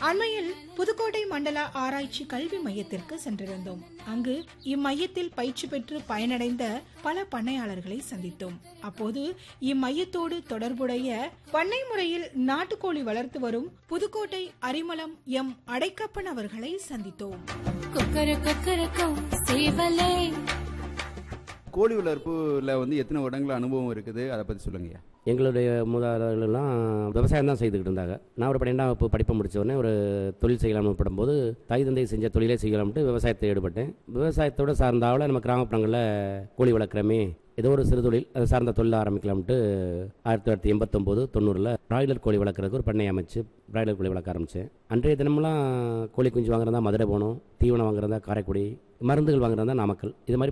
அண்மையில் புதுக்கோட்டை மண்டல ஆராய்ச்சி கல்வி மையத்திற்கு சென்றிருந்தோம் அங்கு இம்மையத்தில் பயிற்சி பெற்று பயனடைந்த பல பண்ணையாளர்களை சந்தித்தோம் அப்போது இம்மையத்தோடு தொடர்புடைய பண்ணை முறையில் நாட்டுக்கோழி வளர்த்து வரும் புதுக்கோட்டை அரிமளம் எம் அடைக்கப்பன் அவர்களை சந்தித்தோம் கொக்கர கொக்கரக்கோ சேவலே கோழி வளர்ப்புல வந்து எத்தனை வருடங்கள் அனுபவம் இருக்குது அதை பற்றி சொல்லுங்கய்யா எங்களுடைய மூதாதையர்கள்லாம் விவசாயம் தான் செய்துக்கிட்டு இருந்தாங்க நான் ஒரு பன்னெண்டாம் வகுப்பு படிப்பை முடிச்ச உடனே ஒரு தொழில் செய்யலாம்னு படும்போது தாய் தந்தை செஞ்ச தொழிலே செய்யலாம்ட்டு விவசாயத்தை ஈடுபட்டேன் விவசாயத்தோட சார்ந்தாவில் நம்ம கிராமப்புறங்களில் கோழி வளர்க்குறமே ஏதோ ஒரு சிறு தொழில் அது சார்ந்த தொழில் ஆரம்பிக்கலாம்ட்டு ஆயிரத்தி தொள்ளாயிரத்தி எண்பத்தொம்போது தொண்ணூறில் பிராய்லர் கோழி வளர்க்குறதுக்கு ஒரு பண்ணை அமைச்சு பிராய்லர் கோழி வளர்க்க ஆரம்பித்தேன் அன்றைய தினமெல்லாம் கோழி குஞ்சு வாங்குறதா மதுரை போகணும் தீவனம் வாங்குறதா காரைக்குடி மருந்துகள் வாங்குறதா நாமக்கல் இது மாதிரி